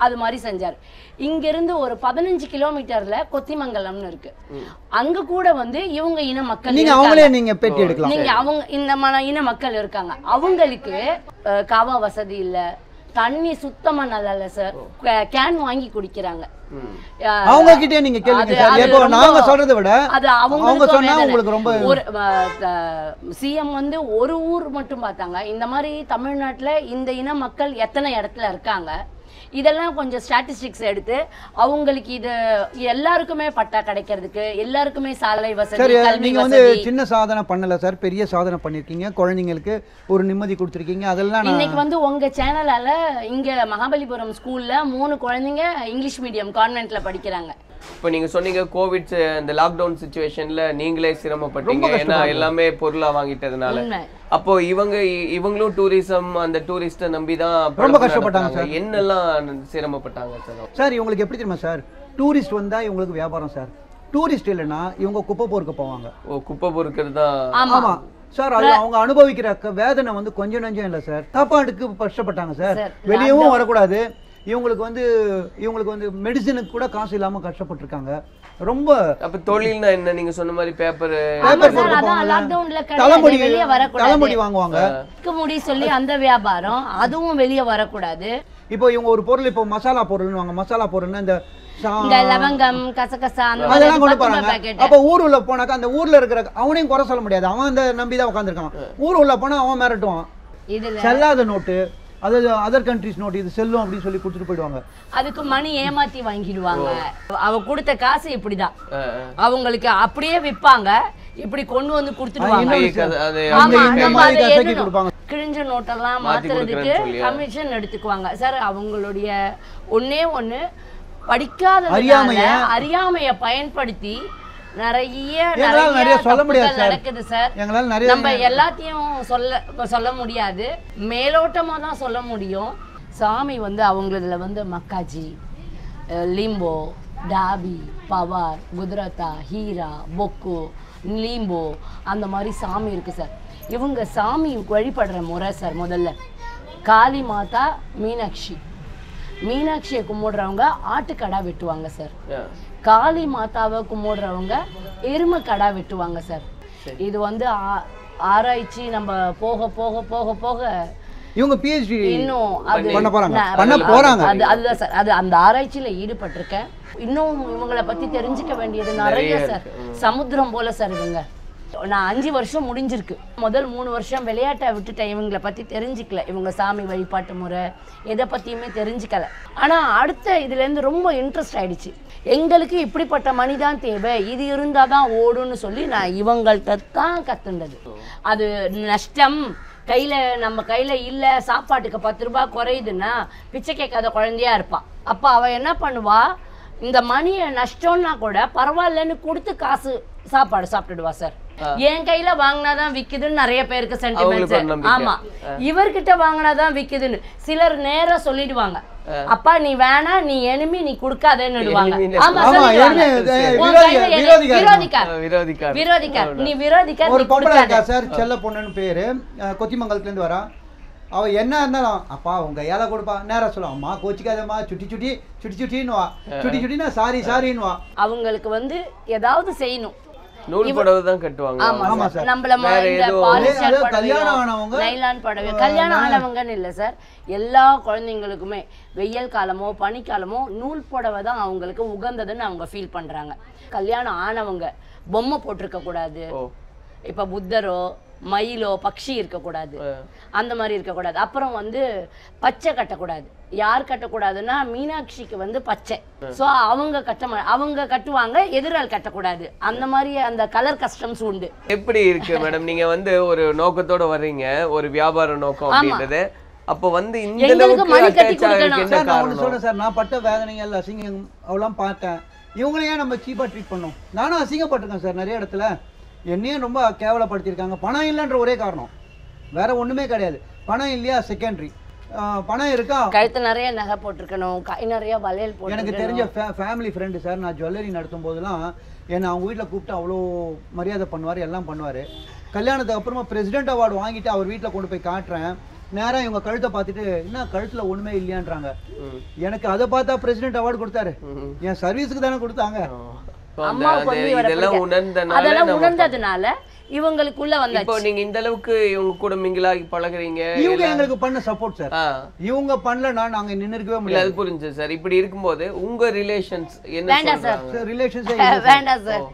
அது மாதிரி செஞ்சார் இங்கிருந்து ஒரு பதினஞ்சு கிலோமீட்டர்ல கொத்திமங்கலம்னு இருக்கு அங்க கூட வந்து இவங்க இன மக்கள் நீங்க இருக்காங்க. அவங்களே நீங்க பேட்டி எடுக்கலாம் நீங்க அவங்க இந்த மன இன மக்கள் இருக்காங்க அவங்களுக்கு அஹ், காவா வசதி இல்ல தண்ணி சுத்தமா நல்லா இல்ல சார் கேன் வாங்கி குடிக்கிறாங்க அஹ், அவங்க கிட்டே நீங்க கேளுங்க அது- சார் அது இப்போ ரொம்ப- நாங்க சொல்றதை விட அது அவங்க அவங்களுக்கு சொன்னா உங்களுக்கு ரொம்ப ஒரு சிஎம் வந்து ஒரு ஊர் மட்டும் பார்த்தாங்க இந்த மாதிரி தமிழ்நாட்டுல இந்த இன மக்கள் எத்தனை இடத்துல இருக்காங்க இதெல்லாம் கொஞ்சம் ஸ்டாட்டிஸ்டிக்ஸ் எடுத்து அவங்களுக்கு இது எல்லாருக்குமே பட்டா கிடைக்கிறதுக்கு எல்லாருக்குமே சாலை வசதி சரி கல்வி நீங்க வந்து வசதி சின்ன சாதனை பண்ணல சார் பெரிய சாதனை பண்ணிருக்கீங்க குழந்தைங்களுக்கு ஒரு நிம்மதி கொடுத்துருக்கீங்க அதெல்லாம் நான் இன்னைக்கு வந்து உங்க சேனலால இங்க மகாபலிபுரம் ஸ்கூல்ல மூணு குழந்தைங்க இங்கிலீஷ் மீடியம் கான்வென்ட்ல படிக்கிறாங்க இப்போ நீங்க சொன்னீங்க கோவிட் இந்த லாக்டவுன் சுச்சுவேஷன்ல நீங்களே சிரமப்பட்டீங்க ரொம்ப ஏன்னா கஷ்டப்பட்டாங்க. எல்லாமே பொருளா வாங்கிட்டதுனால உண்மை. அப்போ இவங்க இ- இவங்களும் டூரிசம் அந்த டூரிஸ்ட நம்பி தான் ரொம்ப பழக்கம் கஷ்டப்பட்டாங்க நடத்துறாங்க. என்னெல்லாம் சிரமப்பட்டாங்க சார் சார் இவங்களுக்கு எப்படி தெரியுமா சார் டூரிஸ்ட் வந்தா இவங்களுக்கு வியாபாரம் சார் டூரிஸ்ட் இல்லைன்னா இவங்க குப்பை போருக்கு போவாங்க ஓ குப்பை பொறுக்கிறது தான் ஆமா ஆமா சார் அது அவங்க அனுபவிக்கிற க- வேதனை வந்து கொஞ்சம் நஞ்சம் இல்லை சார் சாப்பாட்டுக்கு கஷ்டப்பட்டாங்க சார் சார், வெளியவும் வரக்கூடாது இவங்களுக்கு வந்து இவங்களுக்கு வந்து மெடிசினுக்கு கூட காசு இல்லாம கஷ்டப்பட்டிருக்காங்க ரொம்ப அப்ப தொழில்னா என்ன நீங்க சொன்ன மாதிரி பேப்பர் ஆமா பேப்பர் சார் போட்டு அதான் போவாங்க. லாக்டவுன்ல தலைமுடி கிடையாது வெளிய வரக்கூடாது தலைமுடி வாங்குவாங்க இருக்க முடி சொல்லி அந்த வியாபாரம் அதுவும் வெளிய வரக்கூடாது இப்போ இவங்க ஒரு பொருள் இப்போ மசாலா பொருள்னுவாங்க மசாலா பொருள்னா இந்த சா- இந்த லவங்கம் கசகசா அந்த மாதிரி அதெல்லாம் கொண்டு பத்து ரூபாய் போறாங்க பாக்கெட் அப்ப ஊர் உள்ள போனாக்கா அந்த ஊர்ல இருக்கிற அவனையும் குறை சொல்ல முடியாது அவன் அந்த நம்பி தான் உட்காந்துருக்கான் ஊர் உள்ள போனா அவன் மிரட்டுவான் இதுல செல்லாத நோட்டு அதாவது அதர் கண்ட்ரிஸ் நோட்டு இது செல்லும் அப்படின்னு சொல்லி கொடுத்துட்டு போயிடுவாங்க அதுக்கு மணி ஏமாத்தி வாங்கிடுவாங்க அவ கொடுத்த காசு இப்படிதான் அவங்களுக்கு அப்படியே விப்பாங்க இப்படி கொண்டு வந்து கொடுத்துடுவாங்க இன்னொரு அது ஆமா, இங்க இந்த நம்ம மாதிரி அதை கசக்கி எண்ணணும். கொடுப்பாங்க. கிழிஞ்ச நோட்டெல்லாம் மாத்தி மாத்துறதுக்கு கொடுக்குறேன்னு சொல்லியா? கமிஷன் எடுத்துக்குவாங்க சார் அவங்களுடைய ஒண்ணே ஒண்ணு படிக்காததுனால அறியாமைய- அறியாமைய பயன்படுத்தி நிறைய எங்களால நிறைய சொல்ல முடியாது தப்புகள் சார். நடக்குது சார் எங்களால நிறைய நம்ம எல்லாத்தையும் சொல்ல சொல்ல முடியாது மேலோட்டமா தான் சொல்ல முடியும் சாமி வந்து அவங்களதுல வந்து மக்காஜி அஹ், லிம்போ டாபி பவார் குஜராத்தா ஹீரா பொக்கு லீம்போ அந்த மாதிரி சாமி இருக்கு சார் இவங்க சாமி வழிபடுற முறை சார் முதல்ல காளி மாதா மீனாட்சி மீனாட்சியை கும்பிடுறவங்க ஆட்டுக்கடா வெட்டுவாங்க சார் காளி மாதாவை கும்பிடுறவங்க எருமை கடா வெட்டுவாங்க சார் இது வந்து ஆ- ஆராய்ச்சி நம்ம போக போக போக போக இவங்க பிஹெச்டி இன்னும் அது பண்ண போறாங்க நான் பண்ண அது- போறாங்க அது அதுதான் சார் அது அந்த ஆராய்ச்சியில ஈடுபட்டிருக்கேன் இன்னும் இவங்களை பத்தி தெரிஞ்சுக்க வேண்டியது நிறைய நிறைய சார் இருக்கு. சமுத்திரம் போல சார் இவங்க நான் அஞ்சு வருஷம் முடிஞ்சிருக்கு முதல் மூணு வருஷம் விளையாட்டை விட்டுட்டேன் இவங்களை பத்தி தெரிஞ்சுக்கல இவங்க சாமி வழிபாட்டு முறை எதை பத்தியுமே தெரிஞ்சுக்கல ஆனா அடுத்த இதுல இருந்து ரொம்ப இன்ட்ரெஸ்ட் ஆயிடுச்சு எங்களுக்கு இப்படிப்பட்ட மணி தான் தேவை இது இருந்தால் தான் ஓடுன்னு சொல்லி நான் இவங்கள்ட்ட தான் கத்துண்டது அது நஷ்டம் கையில நம்ம கையில இல்ல சாப்பாட்டுக்கு பத்து ரூபாய் குறையுதுன்னா பிச்சை கேட்காத குழந்தையா இருப்பா அப்ப அவ என்ன பண்ணுவா இந்த மணியை நஷ்டம்னா கூட பரவாயில்லன்னு கொடுத்து காசு சாப்பாடு சாப்பிட்டுடுவா சார் என் கையில வாங்கினாதான் விக்குதுன்னு நிறைய பேருக்கு அவங்களுக்கு ஒரு சென்டிமெண்ட்ஸ் நம்பிக்கை. ஆமா இவர்கிட்ட வாங்கினாதான் விக்குதுன்னு சிலர் நேரா சொல்லிடுவாங்க அப்பா நீ வேணா நீ எனிமி நீ கொடுக்காதேன்னுடுவாங்க Enemy ன்னு ஆமா ஆமா, சொல்லிடுவாங்க enemy, அஹ், உன் விரோதி- கையில enemy- விரோதிகா விரோதிக்கார் விரோதிக்கார் விரோதிக்கார் நீ விரோதிக்கார் ஒரு நீ பொம்பளை கொடுக்காத இருக்கா சார் செல்ல பொண்ணுன்னு பேரு அஹ், கொத்திமங்கலத்துல இருந்து வரா அவ என்ன இருந்தாலும் அப்பா உங்க ஏழை கொடுப்பா நேரா சொல்லுவா அம்மா கோச்சிக்காதம்மா சுட்டி சுட்டி சுட்டி சுட்டின்னு வா சுட்டி சுட்டினா சாரி சாரின்னு வா அவங்களுக்கு வந்து ஏதாவது செய்யணும் நூல் புடவை தான் கட்டுவாங்க ஆமா ஆமா சார் சார். நம்மள மா- வேற இந்த எதுவும் பாலிஸ்டர் அதாவது புடவையோ, கல்யாணம் ஆனவங்க, நைலான் புடவை கல்யாணம் ஆனவங்கன்னு இல்லை சார் எல்லா குழந்தைங்களுக்குமே வெயில் காலமோ பனிக்காலமோ நூல் புடவை தான் அவங்களுக்கு உகந்ததுன்னு அவங்க ஃபீல் பண்றாங்க கல்யாணம் ஆனவங்க பொம்மை போட்டிருக்க கூடாது ஓ இப்ப புத்தரோ மயிலோ பக்ஷி இருக்கக்கூடாது அந்த மாதிரி இருக்கக்கூடாது அப்புறம் வந்து பச்சை கட்டக்கூடாது யார் கட்டக்கூடாதுன்னா மீனாட்சிக்கு வந்து பச்சை ஸோ அவங்க கட்ட மா- அவங்க கட்டுவாங்க எதிரால் கட்டக்கூடாது அந்த மாதிரி அந்த கலர் கஸ்டம்ஸ் உண்டு எப்படி இருக்கு மேடம் நீங்க வந்து ஒரு நோக்கத்தோட வர்றீங்க ஒரு வியாபார நோக்கம் ஆமா. அப்படின்றது அப்ப வந்து இந்த எங்களுக்கு அளவுக்கு மணி கட்டி attach ஆகுறதுக்கு கொடுக்கணும். என்ன சார் நான் ஒன்று காரணம் சொல்றேன் சார் நான் பட்ட வேதனைகள் அசிங்கம் அவ்வளோலாம் பார்த்தேன் இவங்களையும் ஏன் நம்ம சீப்பாக ட்ரீட் பண்ணோம் நானும் அசிங்கப்பட்டிருக்கேன் சார் நிறைய இடத்துல என்னையும் ரொம்ப கேவலப்படுத்தியிருக்காங்க பணம் இல்லைன்ற ஒரே காரணம் வேற ஒண்ணுமே கிடையாது பணம் இல்லையா செகண்டரி பணம் இருக்கா கழுத்து நிறைய நகை போட்டிருக்கணும் கை நிறைய வளையல் எனக்கு போட்டு தெரிஞ்ச ஃபேமிலி ஃப்ரெண்டு சார் நான் ஜுவல்லரி நடத்தும் போதெல்லாம் என்னை அவங்க வீட்டில் கூப்பிட்டு அவ்வளோ மரியாதை பண்ணுவார் எல்லாம் பண்ணுவார் கல்யாணத்துக்கு அப்புறமா பிரசிடென்ட் அவார்டு வாங்கிட்டு அவர் வீட்டில் கொண்டு போய் காட்டுறேன் நேரா இவங்க கழுத்தை பார்த்துட்டு என்ன கழுத்துல ஒண்ணுமே இல்லையான்றாங்க எனக்கு அதை பார்த்தா பிரசிடென்ட் அவார்டு கொடுத்தாரு என் சர்வீஸுக்கு தானே கொடுத்தாங்க So, அந்த- அம்மாவுக்கு அது வந்து இவரை இதெல்லாம் பிடிக்க- உணர்ந்தனால அதெல்லாம் நம்ம உணர்ந்ததுனால இவங்களுக்குள்ள இப்போ வந்தாச்சு நீங்க இந்த அளவுக்கு இவங்க கூட மிங்கிலாகி பழகுறீங்க இவங்க எல்லாம்- எங்களுக்கு பண்ண சப்போர்ட் சார் ஆ. இவங்க பண்ணலன்னா நாங்க நின்னு இருக்கவே இல்ல முடியாது அது புரிஞ்சு சார் இப்படி இருக்கும்போது உங்க ரிலேஷன்ஸ் என்ன வேண்டாம் சார். சொல்றாங்க ரிலேஷன்ஸே வேண்டாம் சார்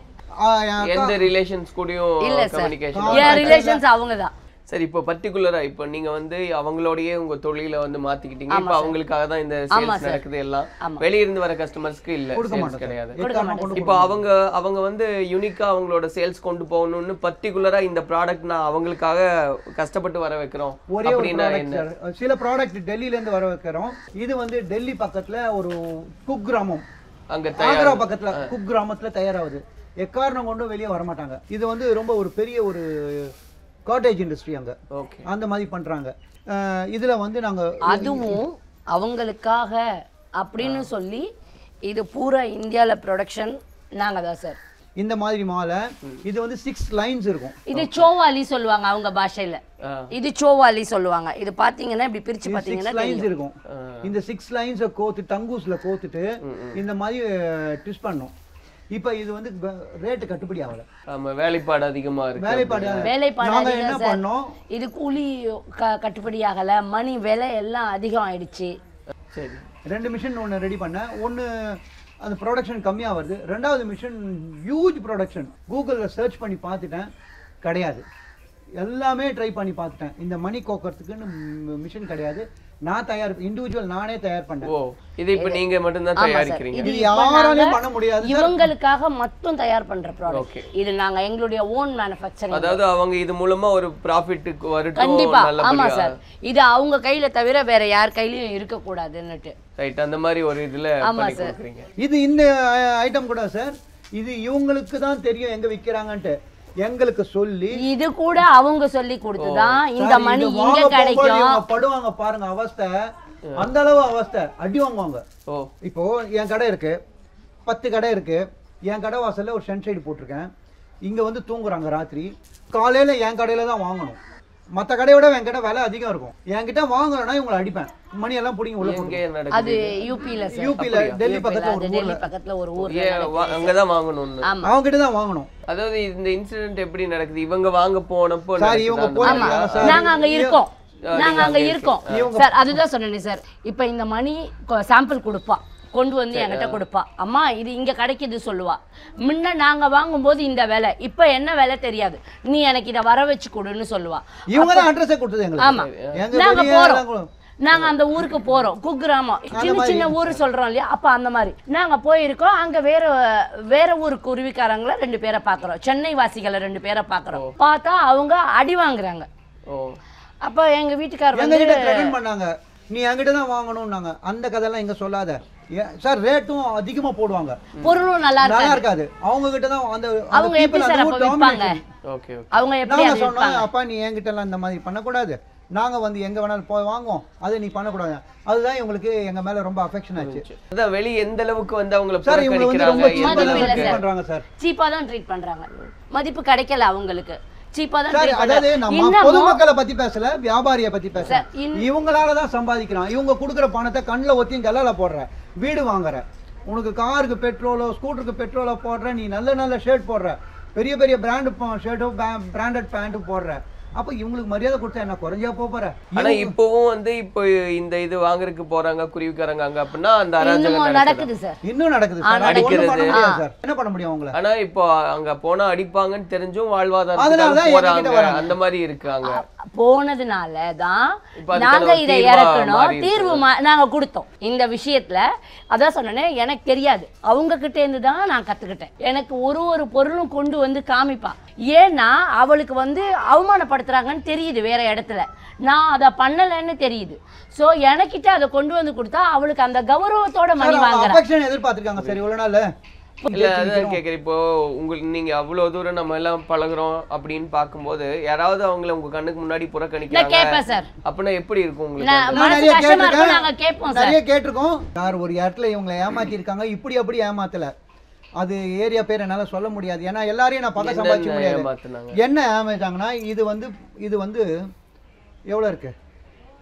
எந்த ரிலேஷன்ஸ் கூடயும் இல்ல சார் கம்யூனிகேஷன் என் ரிலேஷன்ஸ் அவங்க தான் சரி இப்போ பர்டிகுலரா இப்போ நீங்க வந்து அவங்களோடயே உங்க தொழில வந்து மாத்திக்கிட்டீங்க ஆமா இப்போ சார். அவங்களுக்காக தான் இந்த ஆமா சேல்ஸ் சார். நடக்குது எல்லாம் ஆமா. வெளிய இருந்து வர கஸ்டமர்ஸ்க்கு இல்ல கொடுக்க சேல்ஸ் மாட்டோம் கிடையாது சார். எக்காரணம் கொண்டு இப்போ அவங்க அவங்க வந்து யூனிக்கா அவங்களோட சேல்ஸ் கொண்டு போகணும்னு பர்டிகுலரா இந்த ப்ராடக்ட் நான் அவங்களுக்காக கஷ்டப்பட்டு வர வைக்கிறோம் ஒரே ஒரு அப்படின்னா ப்ராடக்ட் என்ன சார் சில ப்ராடக்ட் டெல்லியில இருந்து வர வைக்கிறோம் இது வந்து டெல்லி பக்கத்துல ஒரு குக் கிராமம் அங்க ஆக்ரா தயார் பக்கத்துல குக் கிராமத்துல தயாராகுது எக்காரணம் கொண்டும் வெளியே வர மாட்டாங்க இது வந்து ரொம்ப ஒரு பெரிய ஒரு காட்டேஜ் இண்டஸ்ட்ரி அங்க ஓகே அந்த மாதிரி பண்றாங்க அஹ் இதுல வந்து நாங்க அதுவும் அவங்களுக்காக அப்படின்னு சொல்லி இது பூரா இந்தியால ப்ரொடக்ஷன் நாங்க தான் சார் இந்த மாதிரி மாலை இது வந்து சிக்ஸ் லைன்ஸ் இருக்கும் இது சோவாலி சொல்லுவாங்க அவங்க பாஷையில ஆ. இது சோவாலி சொல்லுவாங்க இது பாத்தீங்கன்னா இப்படி பிரிச்சு பாத்தீங்கன்னா சிக்ஸ் லைன்ஸ் தெரியும். இருக்கும் இந்த சிக்ஸ் லைன்ஸை கோத்து டங்கூஸ்ல கோத்துட்டு இந்த மாதிரி ட்விஸ்ட் பண்ணோம் இப்போ இது வந்து ரேட்டு கட்டுப்படி ஆகல ஆமா வேலைப்பாடு அதிகமா இருக்கு வேலைப்பாடு வேலைப்பாடு நாங்க அதிகம் என்ன சார். பண்ணோம் இது கூலி க கட்டுப்படி ஆகல மணி விலை எல்லாம் அதிகம் ஆயிடுச்சு சரி ரெண்டு மிஷின் ஒன்று ரெடி பண்ணேன் ஒன்று அந்த ப்ரொடக்ஷன் கம்மியாக வருது ரெண்டாவது மிஷின் ஹியூஜ் ப்ரொடக்ஷன் கூகுளில் சர்ச் பண்ணி பார்த்துட்டேன் கிடையாது எல்லாமே ட்ரை பண்ணி பார்த்துட்டேன் இந்த மணி கோக்கறதுக்குன்னு மிஷின் கிடையாது நான் தயார் இண்டிவிஜுவல் நானே தயார் பண்ணேன் ஓ இது இப்போ நீங்க மட்டும்தான் ஆமா சார். தயாரிக்கிறீங்க இது இது இப்ப யாராலையும் நாங்க பண்ண முடியாது சார். இவங்களுக்காக மட்டும் தயார் பண்ற Okay. ப்ராடக்ட் இது நாங்க எங்களுடைய ஓன் மேனுஃபேக்சரிங் அதாவது அவங்க இது மூலமா ஒரு ப்ராஃபிட்டுக்கு வரட்டும் கண்டிப்பா ஆமா நல்லபடியா சார் இது அவங்க கையில தவிர வேற யார் கையிலயும் இருக்க கூடாதுன்னுட்டு ரைட் அந்த மாதிரி ஒரு இதுல ஆமா பண்ணி சார். கொடுக்குறீங்க இது இந்த ஐட்டம் கூட சார் இது இவங்களுக்கு தான் தெரியும் எங்க விற்கிறாங்கன்ட்டு எங்களுக்கு சொல்லி இது கூட அவங்க சொல்லி கொடுத்துதான் இந்த சார், மணி இது இங்க வாங்க போகும்போது கிடைக்கும் இவங்க படுவாங்க பாருங்க அவஸ்தை அந்த அளவு அவஸ்தை அடி வாங்குவாங்க ஓ இப்போ என் கடை இருக்கு பத்து கடை இருக்கு என் கடை வாசல்ல ஒரு சன்ஷைடு போட்டிருக்கேன் இங்க வந்து தூங்குறாங்க ராத்திரி காலையில என் கடையில தான் வாங்கணும் மத்த கடையை விட என் கடை விலை அதிகம் இருக்கும் என்கிட்ட வாங்கலைன்னா இவங்களை அடிப்பேன் மணி எல்லாம் பிடிங்க உள்ள எங்க போட்டு அது நடக்குது யூபில சார் யூபில டெல்லி UP ல, பக்கத்துல அது ஒரு டெல்லி ஊர்ல பக்கத்துல ஒரு ஊர்ல ஏன் வா- அங்கதான் வாங்கணும்னு ஆமா அவங்க கிட்ட தான் வாங்கணும் அதாவது இந்த இன்சிடென்ட் எப்படி நடக்குது இவங்க வாங்க போனப்போ சார், நடக்குதா இவங்க அந்த போய் மாதிரி? ஆமா. ஆமா சார், நாங்க அங்க இவங்க- இருக்கோம் ஆ, நாங்க நீங்க அங்க அங்க இருக்கோம் இவங்க- சார் அதுதான் சொன்னேன் சார் இப்போ இந்த மணி சாம்பிள் கொடுப்பா கொண்டு வந்து என்கிட்ட கொடுப்பா அம்மா இது இங்க கிடைக்குது சொல்லுவா முன்ன நாங்க வாங்கும்போது இந்த விலை இப்போ என்ன விலை தெரியாது நீ எனக்கு இதை வர வச்சு கொடுன்னு சொல்லுவா இவங்க தான் அட்ரஸை கொடுத்தது ஆமா எங்களுக்கு எங்க நாங்க வெளியே போறோம் எல்லாம் கொடு- நாங்க அந்த ஊருக்கு போறோம் குக்கிராமம் சின்ன சின்ன ஊர் சொல்றோம் இல்லையா அப்ப அந்த மாதிரி நாங்க போயிருக்கோம் அங்க வேற வேற ஊர் குருவிக்காரங்கள ரெண்டு பேரை பாக்குறோம் சென்னை வாசிகளை ரெண்டு பேரை பாக்குறோம் பார்த்தா அவங்க அடி வாங்குறாங்க ஓ அப்ப எங்க வீட்டுக்காரர் எங்க வந்து கிட்ட த்ரெட்டன் பண்ணாங்க நீ என்கிட்ட தான் வாங்கணும்னாங்க அந்த கதையெல்லாம் இங்க சொல்லாத ஏ- சார் ரேட்டும் அதிகமா போடுவாங்க பொருளும் நல்லா நல்லா இருக்காது இருக்காது அவங்க கிட்ட தான் அந்த அந்த அவங்க எப்படி people, சார் அந்த அப்ப ஊர் விற்பாங்க domination. ஓகே ஓகே அவங்க எப்படி நாங்க அதை சொன்னோம் விற்பாங்க அப்பா நீ என்கிட்ட எல்லாம் இந்த மாதிரி பண்ணக்கூடாது நாங்க வந்து எங்க வேணாலும் போய் வாங்குவோம் அதை நீ பண்ணக்கூடாது அதுதான் இவங்களுக்கு எங்க மேல ரொம்ப அஃபெக்ஷன் ஆச்சு அதான் வெளிய எந்த அளவுக்கு வந்து அவங்கள சார் இவங்க வந்து ரொம்ப புறக்கணிக்கிறாங்க சீப்பா எந்த மதிப்பு இல்ல அளவுக்கு சார். பண்றாங்க சார் சீப்பா தான் ட்ரீட் பண்றாங்க மதிப்பு கிடைக்கல அவங்களுக்கு சீப்பா தான் சார் ட்ரீட் அதாவது பண்றாங்க நம்ம இன்னமும் பொதுமக்களை பத்தி பேசல வியாபாரியை பத்தி பேசல சார், இன்- இவங்களால தான் சம்பாதிக்கிறான் இவங்க கொடுக்குற பணத்தை கண்ணில் ஒத்தியும் கல்லால போடுற வீடு வாங்குற உனக்கு காருக்கு பெட்ரோலோ ஸ்கூட்டருக்கு பெட்ரோலோ போடுற நீ நல்ல நல்ல ஷர்ட் போடுற பெரிய பெரிய பிராண்டு ஷர்ட்டும் பிராண்டட் பேண்ட்டும் போடுற அப்போ இவங்களுக்கு மரியாதை கொடுத்தா என்ன குறைஞ்சா போப் போற ஆனா இப்பவும் வந்து இப்போ இந்த இது வாங்குறதுக்கு போறாங்க குருவிக்காரங்க அங்க அப்படின்னா அந்த அராஜகம் இன்னமும் நடக்குது நடக்குது சார் இன்னும் நடக்குது ஆ, சார் அது ஒண்ணும் பண்ண நடக்கிறது. முடியாது சார் என்ன பண்ண முடியும் அவங்கள ஆனா இப்போ அங்க போனா அடிப்பாங்கன்னு தெரிஞ்சும் அதனாலதான் வாழ்வாதாரத்துக்காக எங்க கிட்ட போறாங்க வராங்க. அந்த மாதிரி இருக்காங்க போனதுனால தான் இப்ப அதுக்கான நாங்க ஒரு இதை தீர்வா இறக்கணும் மாறி தீர்வு மா- நாங்க கொடுத்தோம் இந்த விஷயத்துல அதான் சொன்னேனே எனக்கு தெரியாது அவங்க கிட்ட இருந்து தான் நான் கத்துக்கிட்டேன் எனக்கு ஒரு ஒரு பொருளும் கொண்டு வந்து காமிப்பா ஏன்னா அவளுக்கு வந்து அவமானப்படுத்துறாங்கன்னு தெரியுது வேற இடத்துல நான் அதை பண்ணலைன்னு தெரியுது சோ எனக்கிட்ட அதை கொண்டு வந்து கொடுத்தா அவளுக்கு அந்த கௌரவத்தோட மணி வாங்குறா அஃபெக்ஷன் எதிர்பார்த்திருக்காங்க சரி இவ்வளவு நாள் இல்ல அதான் கேக்குறேன் இப்போ உங்களுக்கு நீங்க அவ்வளவு தூரம் நம்ம எல்லாம் பழகுறோம் அப்படின்னு பார்க்கும்போது யாராவது அவங்கள உங்க கண்ணுக்கு முன்னாடி நான் புறக்கணிக்கிறாங்க கேட்பேன் சார் அப்படின்னா எப்படி இருக்கும் உங்களுக்கு நான் அந்த- நான் மனசு நிறைய கஷ்டமா இருக்கும் நாங்க கேட்டிருக்கேன் கேட்போம் சார் நிறைய கேட்டிருக்கோம் சார் ஒரு இடத்துல இவங்களை ஏமாத்தி இருக்காங்க இப்படி அப்படி ஏமாத்தல அது ஏரியா பேர் என்னால சொல்ல முடியாது ஏன்னா எல்லாரையும் நான் பக்கம் சம்பாதிக்க என்னென்ன முடியாது ஏமாத்துனாங்க? என்ன ஏமாத்தாங்கன்னா இது வந்து இது வந்து எவ்வளவு இருக்கு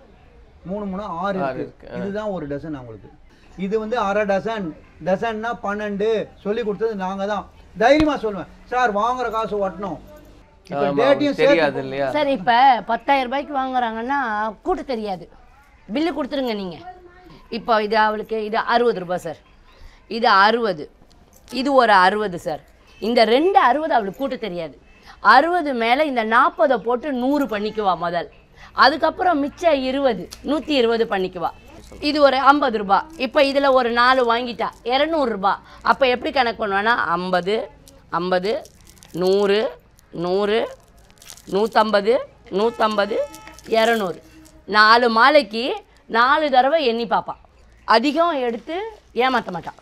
மூணு மூணு ஆறு ஆறு இருக்கு இருக்கு. இதுதான் ஒரு டசன் அவங்களுக்கு இது வந்து அரை டசன் டசன்னா பன்னெண்டு சொல்லி கொடுத்தது நாங்க தான் தைரியமா சொல்லுவேன் சார் வாங்குற காசு ஒட்டணும் இப்போ ஆமா, டேட்டையும் தெரியாது சேர்த்து இல்லையா சார் இப்போ பத்தாயிரம் ரூபாய்க்கு வாங்குறாங்கன்னா கூட்ட தெரியாது பில்லு கொடுத்துருங்க நீங்கள் இப்போ இது அவளுக்கு இது அறுபது ரூபாய் சார் இது அறுபது இது ஒரு அறுபது சார் இந்த ரெண்டு அறுபது அவளுக்கு கூட்ட தெரியாது அறுபது மேலே இந்த நாற்பதை போட்டு நூறு பண்ணிக்குவா முதல் அதுக்கப்புறம் மிச்சம் இருபது நூற்றி இருபது பண்ணிக்குவா இது ஒரு ஐம்பது ரூபாய் இப்போ இதில் ஒரு நாலு வாங்கிட்டா இரநூறுபா அப்போ எப்படி கணக்கு பண்ணுவேன்னா ஐம்பது ஐம்பது நூறு நூறு நூற்றம்பது நூற்றம்பது இரநூறு நாலு மாலைக்கு நாலு தடவை எண்ணி பார்ப்பான் அதிகம் எடுத்து ஏமாற்ற மாட்டான்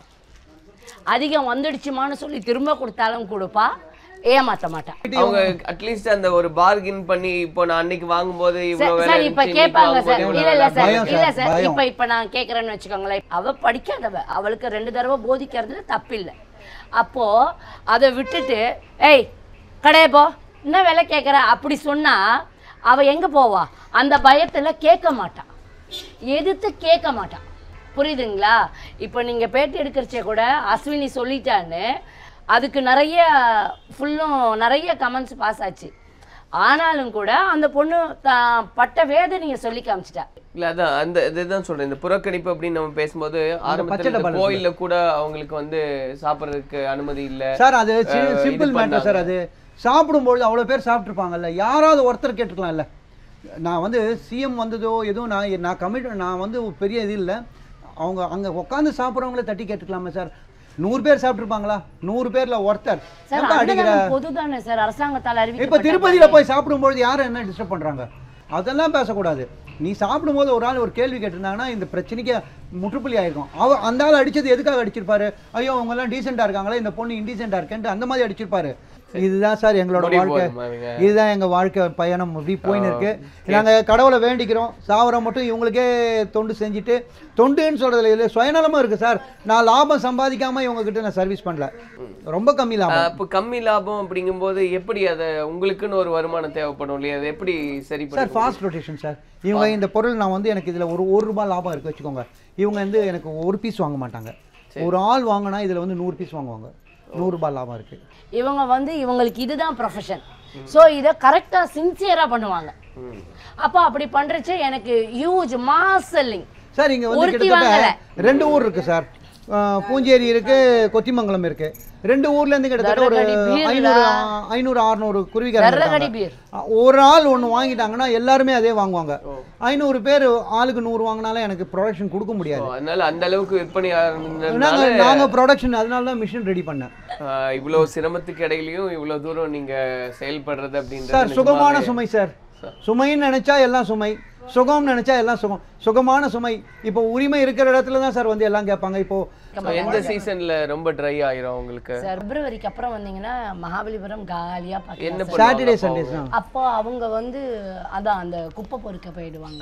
அதிகம் வந்துடுச்சுமான்னு சொல்லி திரும்ப கொடுத்தாலும் கொடுப்பா ஏமாற்ற மாட்டான் அவங்க அட்லீஸ்ட் அந்த ஒரு பார்கின் பண்ணி இப்போ நான் அன்னைக்கு வாங்கும்போது இவ்வளவு சார் வேலை சார் இப்ப இருந்துச்சு, இன்னைக்கு கேட்பாங்க சார் வாங்கும்போது இல்ல இவ்வளவு இல்ல வேலை சார் பயம் இல்ல சார், சார் பயம். இப்ப இப்ப நான் கேட்கறேன்னு வச்சுக்கோங்களேன் அவ படிக்காதவ அவளுக்கு ரெண்டு தடவை போதிக்கிறதுல தப்பில்லை அப்போ அதை விட்டுட்டு ஏய் கடையை போ என்ன விலை கேட்குற அப்படி சொன்னா அவ எங்க போவா அந்த பயத்துல கேட்க மாட்டான் எதிர்த்து கேட்க மாட்டான் புரியுதுங்களா இப்போ நீங்கள் பேட்டி எடுக்கிறச்சே கூட அஸ்வினி சொல்லிட்டான்னு அதுக்கு நிறைய ஃபுல்லும் நிறைய கமெண்ட்ஸ் பாஸ் ஆச்சு ஆனாலும் கூட அந்த பொண்ணு தான் பட்ட வேதனையை சொல்லி காமிச்சிட்டா இல்ல அதான் அந்த இதுதான் சொல்றேன் இந்த புறக்கணிப்பு அப்படின்னு நம்ம பேசும்போது பச்சை ஆரம்பத்துல இந்த டப்பால கோயில்ல கூட அவங்களுக்கு வந்து சாப்பிடுறதுக்கு அனுமதி இல்ல சார் அது அஹ், இது சிம்பிள் மேட்டர் சார் அது சாப்பிடும்பொழுது அவ்வளோ பேர் சாப்பிட்ருப்பாங்கல்ல யாராவது ஒருத்தர் கேட்டுக்கலாம்ல நான் வந்து சிஎம் வந்ததோ எதுவும் நான் நான் கமிட் நான் வந்து ஒரு பெரிய இது இல்லை அவங்க அங்கே உட்காந்து சாப்பிட்றவங்கள தட்டி கேட்டுக்கலாமே சார் நூறு பேர் சாப்பிட்ருப்பாங்களா நூறு பேர்ல ஒருத்தர் சார் ஏன்பா அடிக்கிற அன்னதானம் பொதுதானே சார் அரசாங்கத்தால் இப்போ அறிவிக்கப்பட்ட திருப்பதியில் போய் சாப்பிடும்போது யாரும் என்ன டிஸ்டர்ப் பண்ணுறாங்க அதெல்லாம் பேசக்கூடாது நீ சாப்பிடும்போது ஒரு ஆள் ஒரு கேள்வி கேட்டிருந்தாங்கன்னா இந்த பிரச்சனைக்கு முற்றுப்புள்ளி ஆயிருக்கும் அவ அந்த ஆள் அடிச்சது எதுக்காக அடிச்சிருப்பாரு ஐயோ அவங்க எல்லாம் டீசெண்டாக இருக்காங்களே இந்த பொண்ணு இன்டீசெண்டாக இருக்கேன்ட்டு அந்த மாதிரி அடிச்சிருப்பாரு இதுதான் சார் எங்களோட முடிய வாழ்க்கை போகுதுமா இவங்க? இதுதான் எங்க வாழ்க்கை பயணம் இப்படி போயின்னு இருக்கு நாங்க கடவுளை வேண்டிக்கிறோம் சாவரம் மட்டும் இவங்களுக்கே தொண்டு செஞ்சுட்டு தொண்டுன்னு சொல்றதுல இல்லை சுயநலமும் இருக்கு சார் நான் லாபம் சம்பாதிக்காம இவங்க கிட்ட நான் சர்வீஸ் பண்ணல ரொம்ப கம்மி லாபம் அப்போ கம்மி லாபம் அப்படிங்கும்போது எப்படி அதை உங்களுக்குன்னு ஒரு வருமானம் தேவைப்படும் இல்லையா அதை எப்படி சரி சார் பண்ணி ஃபாஸ்ட் ரொட்டேஷன் சார் இவங்க இந்த பொருள் நான் வந்து எனக்கு இதில் ஒரு ஒரு ரூபாய் லாபம் இருக்கு வச்சுக்கோங்க இவங்க வந்து எனக்கு ஒரு பீஸ் வாங்க மாட்டாங்க ஒரு ஆள் வாங்கினா இதில் வந்து நூறு பீஸ் வாங்குவாங்க நூறு ரூபாய் லாபம் இருக்கு இவங்க வந்து இவங்களுக்கு இதுதான் ப்ரொஃபஷன் ஸோ இதை கரெக்டாக சின்சியராக பண்ணுவாங்க அப்போ அப்படி பண்ணுறச்சு எனக்கு ஹியூஜ் மாஸ் செல்லிங் சார் இங்க வந்து ஒருத்தி கிட்டத்தட்ட வாங்கல. ரெண்டு ஊர் இருக்கு சார் அஹ், பூஞ்சேரி இருக்கு கொத்திமங்கலம் இருக்கு ரெண்டு ஊர்ல இருந்து கிட்டத்தட்ட ஒரு வெர்ரகடி பீர்டா. ஐநூறு ஐநூறு அறுநூறு குருவிக்காரங்க வெர்ரகடி இருக்காங்க. பீர். அஹ், ஒரு ஆள் ஒன்று வாங்கிட்டாங்கன்னா எல்லாருமே அதே வாங்குவாங்க ஐநூறு பேர் ஆளுக்கு நூறு வாங்கினாலும் எனக்கு ப்ரொடக்ஷன் கொடுக்க முடியாது அதனால அந்த அளவுக்கு விற்பனை நாங்க ஆனதுனால நாங்க ப்ரொடக்ஷன் அதனால தான் மிஷின் ரெடி பண்ணேன் ஆஹ், இவ்வளவு சிரமத்துக்கு இடையிலயும் இவ்வளவு தூரம் நீங்க செயல்படுறது அப்படின்றது சார் சுகமான நிஜமாவே- சுமை சார் சுமைன்னு நினைச்சா எல்லாம் சுமை சுகம் நினைச்சா எல்லாம் சுகம் சுகமான சுமை இப்போ உரிமை இருக்கிற இடத்துல தான் சார் வந்து எல்லாம் கேட்பாங்க இப்போ So, எந்த சீசன்ல ரொம்ப ட்ரை ஆயிரும் உங்களுக்கு சார் பிப்ரவரிக்கு அப்புறம் வந்தீங்கன்னா மகாபலிபுரம் காலியாக என்ன பார்க்கலாம் பண்ணுவாங்க சாட்டர்டே அப்போ சண்டேஸ் தான் அப்போ அவங்க வந்து அதான் அந்த குப்பை பொறுக்க போயிடுவாங்க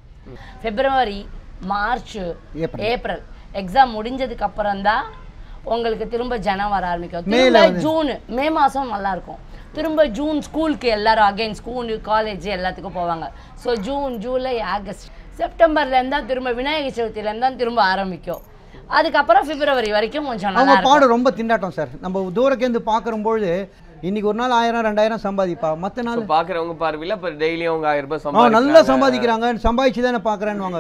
February March April. April exam முடிஞ்சதுக்கு அப்புறம் தான் உங்களுக்கு திரும்ப ஜனம் வர ஆரம்பிக்கும் மேல திரும்ப வந்து- ஜூன் மே மாதம் நல்லா இருக்கும் திரும்ப ஜூன் ஸ்கூலுக்கு எல்லாரும் அகைன் ஸ்கூல் காலேஜ் எல்லாத்துக்கும் போவாங்க ஸோ ஜூன் ஜூலை ஆகஸ்ட் செப்டம்பர்லேருந்து தான் திரும்ப விநாயகர் சதுர்த்தியிலேருந்து தான் திரும்ப ஆரம்பிக்கும் அதுக்கப்புறம் பிப்ரவரி வரைக்கும் கொஞ்சம் நல்லா அவங்க இருக்கும் பாடு ரொம்ப திண்டாட்டம் சார் நம்ம தூரக்கேந்து பார்க்குறபொழுது இன்னைக்கு ஒரு நாள் ஆயிரம் ரெண்டாயிரம் சம்பாதிப்பா மற்ற நாள் So, பாக்குறவங்க பார்வையில இப்ப டெய்லியும் அவங்க ஆயிரம் ரூபாய் அவன் நல்லா சம்பாதிக்கிறாங்க. சம்பாதிக்கிறாங்க சம்பாதிச்சு தானே பார்க்குறேன்னுவாங்க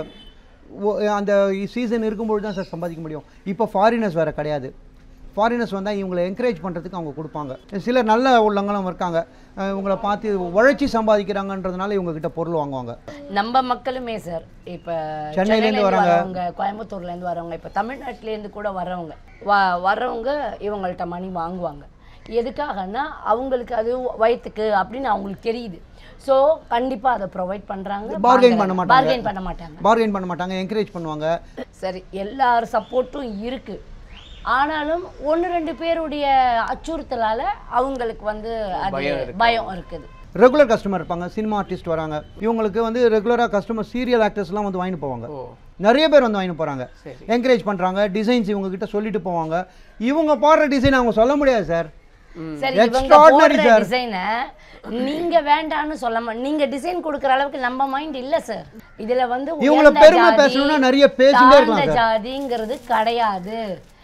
அந்த சீசன் இருக்கும்பொழுது தான் சார் சம்பாதிக்க முடியும் இப்போ ஃபாரினர்ஸ் வேறு கிடையாது ஃபாரினர்ஸ் வந்தால் இவங்களை என்கரேஜ் பண்ணுறதுக்கு அவங்க கொடுப்பாங்க சிலர் நல்ல உள்ளங்களும் இருக்காங்க அஹ் இவங்களை பார்த்து உழைச்சி சம்பாதிக்கிறாங்கன்றதுனால இவங்க கிட்ட பொருள் வாங்குவாங்க நம்ம மக்களுமே சார் இப்போ சென்னையிலேருந்து சென்னையிலேருந்து வராங்க. வரவங்க கோயம்புத்தூர்லேருந்து வரவங்க இப்போ தமிழ்நாட்டிலேருந்து கூட வரவங்க வ வர்றவங்க இவங்கள்ட்ட மணி வாங்குவாங்க எதுக்காகன்னா அவங்களுக்கு அது வயிற்றுக்கு அப்படின்னு அவங்களுக்கு தெரியுது ஸோ கண்டிப்பாக அதை ப்ரொவைட் பண்ணுறாங்க Bargain பண்ண மாட்டாங்க. பார்கெயின் பண்ண மாட்டாங்க பார்கெயின் பண்ண மாட்டாங்க என்கரேஜ் பண்ணுவாங்க சரி எல்லார் சப்போர்ட்டும் இருக்கு ஆனாலும் ஒன்று ரெண்டு பேருடைய அச்சுறுத்தலால அவங்களுக்கு வந்து அது பயம் இருக்கு. பயம் இருக்குது ரெகுலர் கஸ்டமர் இருப்பாங்க சினிமா ஆர்டிஸ்ட் வராங்க இவங்களுக்கு வந்து ரெகுலராக கஸ்டமர் சீரியல் ஆக்டர்ஸ்லாம் வந்து வாங்கிட்டு போவாங்க ஓ நிறைய பேர் வந்து வாங்கிட்டு போகிறாங்க சரி. என்கரேஜ் பண்ணுறாங்க டிசைன்ஸ் இவங்க கிட்ட சொல்லிட்டு போவாங்க இவங்க பாடுற டிசைன் அவங்க சொல்ல முடியாது சார் சரி இவங்க Extraordinary, போடுற sir. டிசைனை நீங்க வேண்டான்னு சொல்ல மா- நீங்க டிசைன் கொடுக்குற அளவுக்கு நம்ம மைண்ட் இல்ல சார் இதுல வந்து இவங்கள உயர்ந்த பெருமை ஜாதி, பேசணும்னா நிறைய பேசிட்டே இருக்கலாம் தாழ்ந்த சார். ஜாதிங்கிறது கிடையாது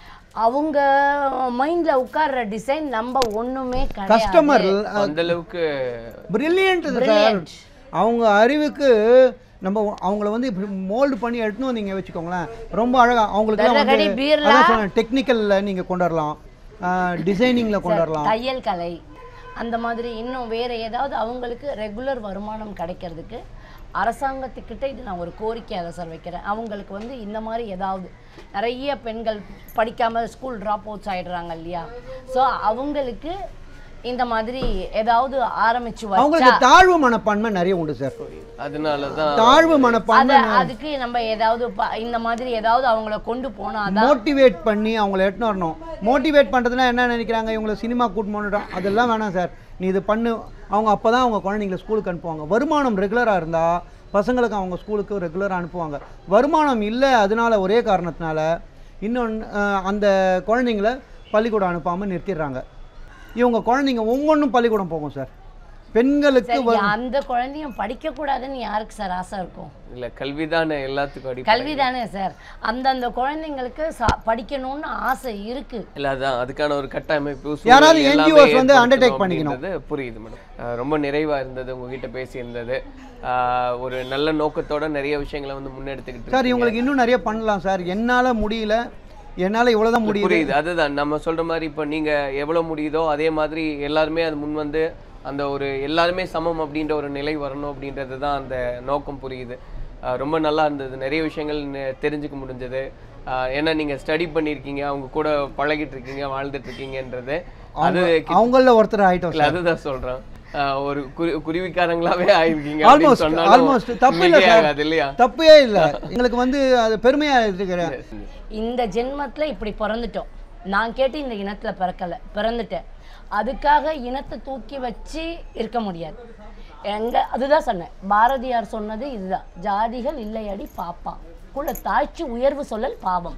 அவங்க மைண்ட்ல உட்கார்ற டிசைன் நம்ம ஒண்ணுமே கிடையாது கஸ்டமர் அந்த அளவுக்கு பிரில்லியன்ட் சார் Brilliant. அவங்க அறிவுக்கு நம்ம அவங்கள வந்து இப்படி மோல்டு பண்ணி எடுத்துன்னு வந்தீங்க வச்சுக்கோங்களேன் ரொம்ப அழகா அவங்களுக்குலாம் வெள்ளக்கடி வந்து பீர்லா. அதான் சொன்னேன் டெக்னிக்கலில் நீங்கள் கொண்டு வரலாம் டிசைனிங்கில் கொண்டு வரலாம் தையல் கலை அந்த மாதிரி இன்னும் வேற ஏதாவது அவங்களுக்கு ரெகுலர் வருமானம் கிடைக்கிறதுக்கு அரசாங்கத்துக்கிட்ட இது நான் ஒரு கோரிக்கையாக சார் வைக்கிறேன் அவங்களுக்கு வந்து இந்த மாதிரி ஏதாவது நிறைய பெண்கள் படிக்காம ஸ்கூல் ட்ராப் அவுட்ஸ் ஆயிடுறாங்க இல்லையா ஸோ அவங்களுக்கு இந்த மாதிரி ஏதாவது ஆரம்பிச்சு அவங்களுக்கு வச்சா தாழ்வு மனப்பான்மை நிறைய உண்டு சார் அதனால தான் தாழ்வு அத மனப்பான்மை அதுக்கு நம்ம ஏதாவது ப- இந்த மாதிரி ஏதாவது அவங்கள கொண்டு போனாதான் மோட்டிவேட் பண்ணி அவங்கள எடுத்துன்னு வரணும் மோட்டிவேட் பண்ணுறதுனா என்ன நினைக்கிறாங்க இவங்கள சினிமா கூட்டு போனோம் அதெல்லாம் வேணாம் சார் நீ இது பண்ணு அவங்க அப்போ தான் அவங்க குழந்தைங்கள ஸ்கூலுக்கு அனுப்புவாங்க வருமானம் ரெகுலராக இருந்தால் பசங்களுக்கு அவங்க ஸ்கூலுக்கு ரெகுலராக அனுப்புவாங்க வருமானம் இல்லை அதனால ஒரே காரணத்தினால இன்னொன்று அந்த குழந்தைங்கள பள்ளிக்கூடம் அனுப்பாமல் நிறுத்திடுறாங்க இவங்க குழந்தைங்க ஒவ்வொன்றும் பள்ளிக்கூடம் போகும் சார் பெண்களுக்கு சரி வரு- அந்த குழந்தையும் படிக்க கூடாதுன்னு யாருக்கு சார் ஆசை இருக்கும் இல்ல கல்விதானே எல்லாத்துக்கும் அடி கல்வி தானே சார் அந்தந்த குழந்தைங்களுக்கு சா- படிக்கணும்னு ஆசை இருக்கு இல்ல அதான் அதுக்கான ஒரு கட்டமைப்பு சூழல் யாராவது எல்லாமே NGOs வந்து ஏற்படுத்தணும் undertake பண்ணிக்கணும். அப்படின்றது புரியுது மேடம் அஹ் ரொம்ப நிறைவா இருந்தது உங்ககிட்ட பேசி இருந்தது ஆஹ் ஒரு நல்ல நோக்கத்தோட நிறைய விஷயங்களை வந்து முன்னெடுத்துக்கிட்டு சார் இருக்கீங்க. இவங்களுக்கு இன்னும் நிறைய பண்ணலாம் சார் என்னால் முடியல என்னால் இவ்வளோதான் முடியுது புரியுது அதுதான் நம்ம சொல்ற மாதிரி இப்போ நீங்க எவ்வளவு முடியுதோ அதே மாதிரி எல்லாருமே அது முன் வந்து அந்த ஒரு எல்லாருமே சமம் அப்படின்ற ஒரு நிலை வரணும் அப்படின்றது தான் அந்த நோக்கம் புரியுது ஆஹ் ரொம்ப நல்லா இருந்தது நிறைய விஷயங்கள் நெ- தெரிஞ்சுக்க முடிஞ்சது ஏன்னா நீங்க ஸ்டடி பண்ணியிருக்கீங்க அவங்க கூட பழகிட்டு இருக்கீங்க வாழ்ந்துட்டு இருக்கீங்கன்றது அது அவங்க அவங்கள ஒருத்தர் ஆயிட்டோம் இல்ல சார் அதுதான் சொல்றேன் ஆஹ் ஒரு குரு குருவிக்காரங்களாவே ஆயிருக்கீங்க அப்படின்னு ஆல்மோஸ்ட் சொன்னாலும் ஆல்மோஸ்ட் தப்பு இல்லை சார் மிகையாகாது இல்லையா தப்பே இல்லை எங்களுக்கு வந்து அது பெருமையாக இருக்கிறேன் இந்த ஜென்மத்துல இப்படி பிறந்துட்டோம் நான் கேட்டு இந்த இனத்துல பிறக்கல பிறந்துட்டேன் அதுக்காக இனத்தை தூக்கி வச்சு இருக்க முடியாது எங்க அதுதான் சொன்னேன் பாரதியார் சொன்னது இதுதான் ஜாதிகள் இல்லையடி பாப்பா குல தாழ்ச்சி உயர்வு சொல்லல் பாவம்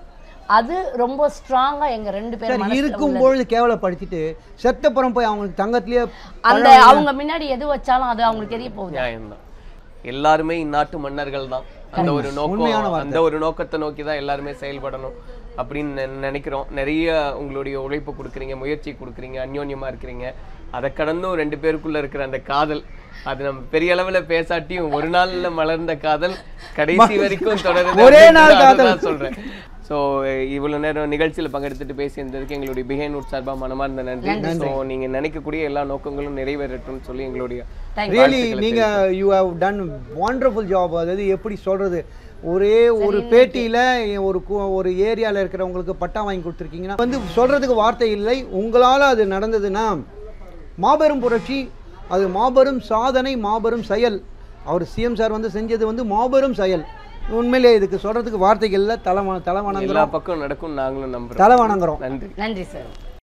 அது ரொம்ப ஸ்ட்ராங்கா எங்க ரெண்டு பேரும் சார் மனசுல இருக்கும் உள்ளது. பொழுது கேவலப்படுத்திட்டு செத்தப்புறம் போய் அவங்களுக்கு தங்கத்திலேயே அந்த அவங்க முன்னாடி எது வச்சாலும் அது அவங்களுக்கு தெரிய போகுது நியாயம்தான் எல்லாருமே இந்நாட்டு மன்னர்கள் தான் அந்த ஒரு உண்மையான நோக்கம் வார்த்தை. அந்த ஒரு நோக்கத்தை நோக்கி தான் எல்லாருமே செயல்படணும் அப்படின்னு நெ- நினைக்கிறோம் நிறைய உங்களுடைய உழைப்பு கொடுக்குறீங்க முயற்சி கொடுக்குறீங்க அந்யோன்யமா இருக்கிறீங்க அதை கடந்தும் ரெண்டு பேருக்குள்ள இருக்கிற அந்த காதல் அது நம்ம பெரிய அளவுல பேசாட்டியும் ஒரு நாள்ல மலர்ந்த காதல் கடைசி வரைக்கும் தொடருது ஒரே அப்படின்னு நாள் நான் காதல். அதுதான் சொல்றேன் ஸோ இவ்வளவு நேரம் நிகழ்ச்சியில பங்கெடுத்துட்டு பேசியிருந்ததுக்கு எங்களுடைய பிஹைண்ட் சார்பா மனமார்ந்த நன்றி ஸோ நீங்க நினைக்கக்கூடிய எல்லா நோக்கங்களும் நிறைவேறட்டும்னு சொல்லி எங்களுடைய Thank ரியலி வாழ்த்துக்களை நீங்க you have done wonderful job அதாவது எப்படி சொல்றது ஒரே ஒரு பேட்டியில ஒரு கு- ஒரு ஏரியால இருக்கிறவங்களுக்கு பட்டா வாங்கி கொடுத்துருக்கீங்கன்னா வந்து சொல்றதுக்கு வார்த்தை இல்லை உங்களால அது நடந்ததுன்னா மாபெரும் புரட்சி அது மாபெரும் சாதனை மாபெரும் செயல் அவர் சிஎம் சார் வந்து செஞ்சது வந்து மாபெரும் செயல் உண்மையிலே இதுக்கு சொல்றதுக்கு வார்த்தைகள் இல்லை தலை வ- தலை எல்லா வணங்குறோம் பக்கம் நடக்கும் நாங்களும் நம்புறோம் தலை வணங்குறோம் நன்றி நன்றி சார்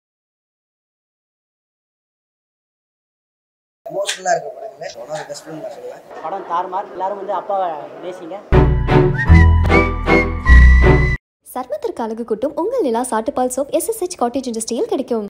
எமோஷனலாக இருக்க படங்களே ஒன் ஆஃப் பெஸ்ட் ஃபிலிம் நான் சொல்லுவேன் படம் தாறுமார் எல்லாரும் வந்து அப்பாவை நேசிங்க சர்மத்திற்கு அழகு கூட்டும் உங்கள் நிலா சாட்டுப்பால் சோப் எஸ்எஸ்ஹெச் காட்டேஜ் இண்டஸ்ட்ரியில் கிடைக்கும்